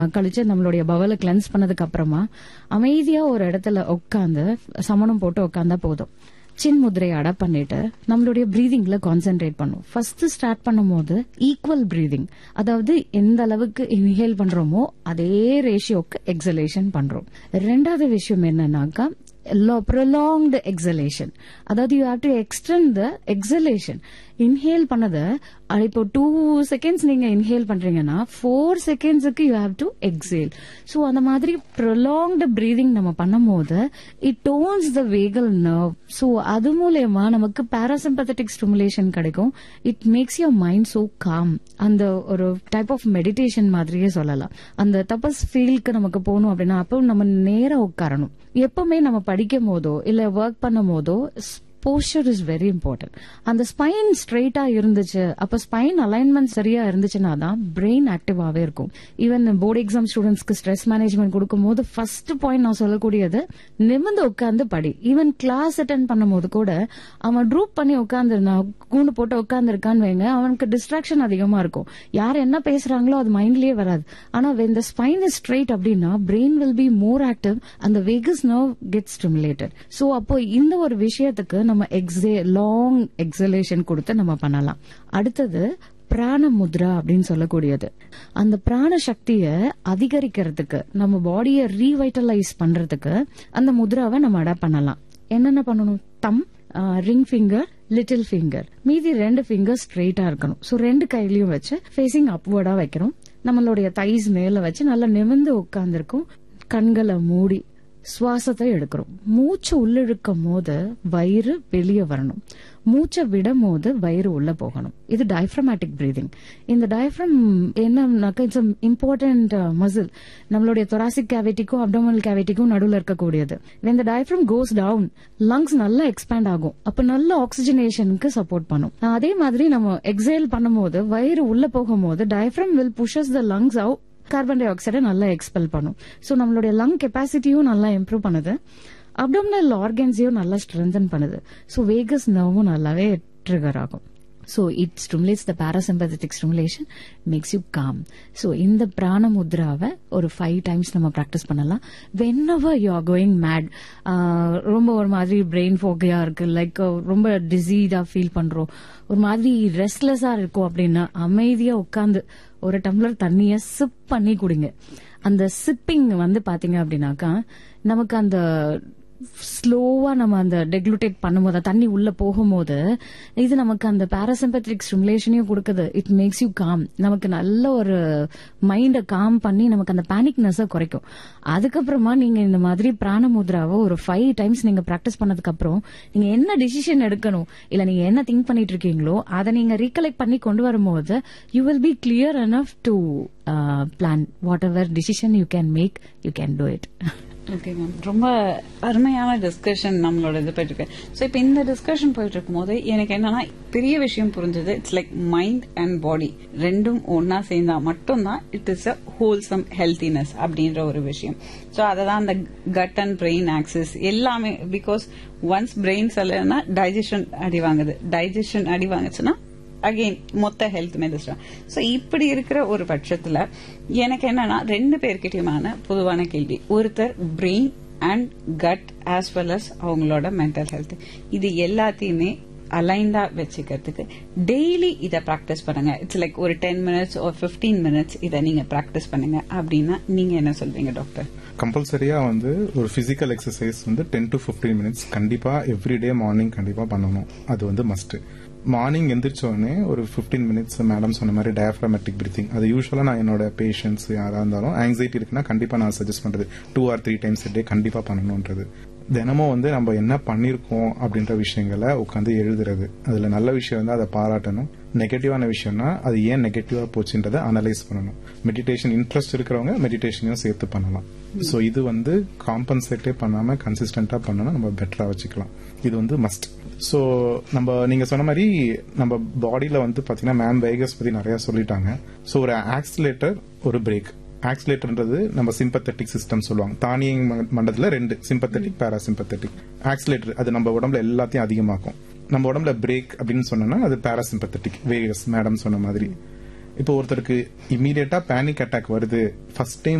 கழிச்சு நம்மளுடைய பவலை கிளென்ஸ் பண்ணதுக்கு அப்புறமா அமைதியா ஒரு இடத்துல உட்காந்து சமணம் போட்டு உட்காந்தா போதும் சின் முதிரையை அட பண்ணிட்டு நம்மளுடைய பிரீதிங்ல கான்சென்ட்ரேட் பண்ணும் ஃபர்ஸ்ட் ஸ்டார்ட் பண்ணும்போது ஈக்குவல் பிரீதிங் அதாவது எந்த அளவுக்கு இன்ஹேல் பண்றோமோ அதே ரேஷியோக்கு எக்ஸலேஷன் பண்றோம் ரெண்டாவது விஷயம் என்னன்னாக்கா ப்ரொலாங்டு எக்ஸலேஷன் அதாவது you have to extend the exhalation inhale பண்ணத அது இப்போ டூ செகண்ட்ஸ் நீங்க இன்ஹேல் பண்றீங்கன்னா ஃபோர் செகண்ட்ஸுக்கு you have to exhale so அந்த மாதிரி ப்ரொலாங்டு பிரீதிங் நம்ம பண்ணும்போது it tones the vagal nerve so அது மூலயமா நமக்கு பாராசிம்பத்தட்டிக் ஸ்டிமுலேஷன் கிடைக்கும் it makes your mind so calm அந்த ஒரு டைப் ஆஃப் மெடிடேஷன் மாதிரியே சொல்லலாம் அந்த தபஸ் ஃபீல்க்கு நமக்கு போகணும் அப்படின்னா அப்போ நம்ம நேரா உட்காரணும் எப்பவுமே நம்ம படிக்கும் போதோ இல்ல ஒர்க் பண்ணும் போதோ போஸ்டர் இஸ் வெரி இம்பார்ட்டன்ட் அந்த ஸ்பைன் ஸ்ட்ரெயிட்டா இருந்துச்சு அப்ப ஸ்பைன் அலைன்மெண்ட் சரியா இருந்துச்சுன்னா தான் பிரெயின் ஆக்டிவாவே இருக்கும் ஈவன் போர்டு எக்ஸாம் ஸ்டூடெண்ட்ஸ்க்கு ஸ்ட்ரெஸ் மேனேஜ்மெண்ட் கொடுக்கும்போது ஃபர்ஸ்ட் பாயிண்ட் நான் சொல்லக்கூடியது நிமிந்து உட்காந்து படி ஈவன் கிளாஸ் அட்டன் பண்ணும்போது கூட அவன் ட்ரூப் பண்ணி உட்காந்துருந்தா கூண்டு போட்டு உட்காந்துருக்கான்னு வைங்க அவனுக்கு டிஸ்ட்ராக்ஷன் அதிகமா இருக்கும் யார் என்ன பேசுறாங்களோ அது மைண்ட்லயே வராது ஆனா இந்த ஸ்பைன் இஸ் ஸ்ட்ரெயிட் அப்படின்னா brain will be more active அந்த vagus nerve get stimulated so அப்போ இந்த ஒரு விஷயத்துக்கு நம்ம எக்ஸே லாங் எக்ஸலேஷன் கொடுத்து நம்ம பண்ணலாம் அடுத்தது பிராண முத்ரா அப்படின்னு சொல்லக்கூடியது அந்த பிராண சக்திய அதிகரிக்கிறதுக்கு நம்ம பாடியை ரீவைட்டலைஸ் பண்றதுக்கு அந்த முத்ராவை நம்ம அடாப்ட் பண்ணலாம் என்னென்ன பண்ணணும் thumb ring finger little finger மீதி ரெண்டு ஃபிங்கர் ஸ்ட்ரெயிட்டா இருக்கணும் ஸோ ரெண்டு கையிலயும் வச்சு ஃபேசிங் அப்வர்டா வைக்கிறோம் நம்மளுடைய தைஸ் மேல வச்சு நல்லா நிமிந்து உட்கார்ந்துருக்கும் கண்களை மூடி சுவாசத்தை எடுக்கிறோம் மூச்சு உள்ளிழுக்கும் போது வயிறு வெளியே வரணும் மூச்சை விடும் போது வயிறு உள்ள போகணும் இது டயஃப்ரமேட்டிக் பிரீதிங் இந்த டயஃப்ரம் என்னன்னாக்கா இட்ஸ் இம்பார்ட்டன்ட் மசில் நம்மளுடைய தொராசிக் கேவிட்டிக்கும் அப்டோமல் கேவிட்டிக்கும் நடுவில் இருக்கக்கூடியது இந்த டயஃப்ரம் கோஸ் டவுன் லங்ஸ் நல்லா எக்ஸ்பேண்ட் ஆகும் அப்ப நல்ல ஆக்சிஜனேஷனுக்கு சப்போர்ட் பண்ணும் அதே மாதிரி நம்ம எக்ஸேல் பண்ணும்போது வயிறு உள்ள போகும்போது diaphragm will pushes the lungs out carbon டை ஆக்சைடை நல்லா எக்ஸ்பெல் பண்ணும் ஸோ நம்மளுடைய லங் கெப்பாசிட்டியும் நல்லா இம்ப்ரூவ் பண்ணுது அப்டோமினல் ஆர்கன்ஸையும் நல்லா ஸ்ட்ரென்தன் பண்ணுது ஸோ வேகஸ் நர்வும் நல்லாவே ட்ரிகர் ஆகும் so it stimulates the parasympathetic stimulation makes you calm so இந்த பிராண முத்ராவை ஒரு ஃபைவ் டைம்ஸ் நம்ம ப்ராக்டிஸ் பண்ணலாம் whenever you are going mad ரொம்ப ஒரு மாதிரி பிரெயின் ஃபோக்கையா இருக்கு லைக் ரொம்ப டிசீடா ஃபீல் பண்றோம் ஒரு மாதிரி ரெஸ்ட்லெஸ்ஸா இருக்கும் அப்படின்னா அமைதியா உட்காந்து ஒரு டம்ளர் தண்ணிய சிப் பண்ணி குடிங்க அந்த சிப்பிங் வந்து பாத்தீங்க அப்படின்னாக்கா நமக்கு அந்த ஸ்லோவா நம்ம அந்த டெக்லூட்டேட் பண்ணும்போது தண்ணி உள்ள போகும்போது இது நமக்கு அந்த பாராசிம்பத்திக் ஸ்டிமுலேஷனையும் கொடுக்குது இட் மேக்ஸ் யூ காம் நமக்கு நல்ல ஒரு மைண்டை காம் பண்ணி நமக்கு அந்த பேனிக்னஸை குறைக்கும் அதுக்கப்புறமா நீங்க இந்த மாதிரி பிராண முத்ராவை ஒரு ஃபைவ் டைம்ஸ் நீங்க பிராக்டிஸ் பண்ணதுக்கு அப்புறம் நீங்க என்ன டிசிஷன் எடுக்கணும் இல்ல நீங்க என்ன திங்க் பண்ணிட்டு இருக்கீங்களோ அதை நீங்க ரீகலெக்ட் பண்ணி கொண்டு வரும்போது you will be clear enough to plan whatever decision you can make you can do it okay ma'am ரொம்ப அருமையான டிஸ்கஷன் நம்மளோட இது போயிட்டு இருக்கு ஸோ இப்போ இந்த டிஸ்கஷன் போயிட்டு இருக்கும் போது எனக்கு என்னன்னா பெரிய விஷயம் புரிஞ்சது it's like mind and body ரெண்டும் ஒன்னா சேர்ந்தா மட்டும்தான் it is a wholesome healthiness அப்படின்ற ஒரு விஷயம் ஸோ அதை தான் அந்த கட் அண்ட் பிரெயின் ஆக்சஸ் எல்லாமே பிகாஸ் ஒன்ஸ் பிரெயின் சொல்லலைன்னா டைஜஷன் அடி வாங்குது டைஜஷன் அடி வாங்குச்சுன்னா அகெயின் மொத்த ஹெல்த் மெடிசன் ஸோ இப்படி இருக்கிற ஒரு பட்சத்துல எனக்கு என்னன்னா ரெண்டு பேர்கிட்டயுமான பொதுவான கேள்வி ஒருத்தர் brain and gut as well as அவங்களோட மென்டல் ஹெல்த் இது எல்லாத்தையுமே அலைண்டா வச்சுக்கிறதுக்கு டெய்லி இதை ப்ராக்டிஸ் பண்ணுங்க இட்ஸ் லைக் ஒரு டென் மினிட்ஸ் ஒரு ஃபிஃப்டீன் மினிட்ஸ் இதை நீங்க ப்ராக்டிஸ் பண்ணுங்க அப்படின்னா நீங்க என்ன சொல்வீங்க டாக்டர் கம்பல்சரியா வந்து ஒரு பிசிக்கல் எக்ஸசைஸ் வந்து டென் டு பிப்டீன் மினிட்ஸ் கண்டிப்பா எவ்ரிடே மார்னிங் கண்டிப்பா பண்ணணும் அது வந்து மஸ்ட் மார்னிங் எந்திரிச்ச உடனே ஒரு ஃபிஃப்டீன் மினிட்ஸ் மேடம் சொன்ன மாதிரி டயஃப்ராமேட்டிக் பிரீத்திங் அது யூஸ்வலா நான் என்னோட பேஷண்ட்ஸ் யாரா இருந்தாலும் ஆங்ஸைட்டி இருக்குன்னா கண்டிப்பா நான் சஜஸ்ட் பண்றது two or three times day கண்டிப்பா பண்ணணும்ன்றது தினமும் வந்து நம்ம என்ன பண்ணிருக்கோம் அப்படின்ற விஷயங்களை உட்காந்து எழுதுறது அதுல நல்ல விஷயம் வந்து அதை பாராட்டணும் நெகட்டிவான விஷயம்னா அது ஏன் நெகட்டிவா போச்சுன்றதை அனலைஸ் பண்ணணும் மெடிடேஷன் இன்ட்ரெஸ்ட் இருக்கிறவங்க மெடிடேஷனையும் சேர்த்து பண்ணலாம் ஸோ இது வந்து காம்பன்சேட்டே பண்ணாம கன்சிஸ்டன்டா பண்ணணும் நம்ம பெட்டரா வச்சுக்கலாம் இது வந்து மஸ்ட் ஸோ நம்ம நீங்க சொன்ன மாதிரி நம்ம பாடியில வந்து பாத்தீங்கன்னா மேம் வேகஸ் பத்தி நிறைய சொல்லிட்டாங்க ஸோ ஒரு ஆக்சிலேட்டர் ஒரு பிரேக் ஆக்சிலேட்டர்ன்றது நம்ம சிம்பத்தட்டிக் சிஸ்டம் சொல்லுவாங்க தானியங் மண்டலத்துல ரெண்டு சிம்பத்தட்டிக் பேராசிம்பத்தட்டிக் ஆக்சிலேட்டர் அது நம்ம உடம்புல எல்லாத்தையும் அதிகமாக்கும் நம்ம உடம்புல பிரேக் அப்படின்னு சொன்னோம்னா அது பேராசிம்பத்தட்டிக் வேகஸ் மேடம் சொன்ன மாதிரி இப்போ ஒருத்தருக்கு இமீடியட்டா பேனிக் அட்டாக் வருது ஃபர்ஸ்ட் டைம்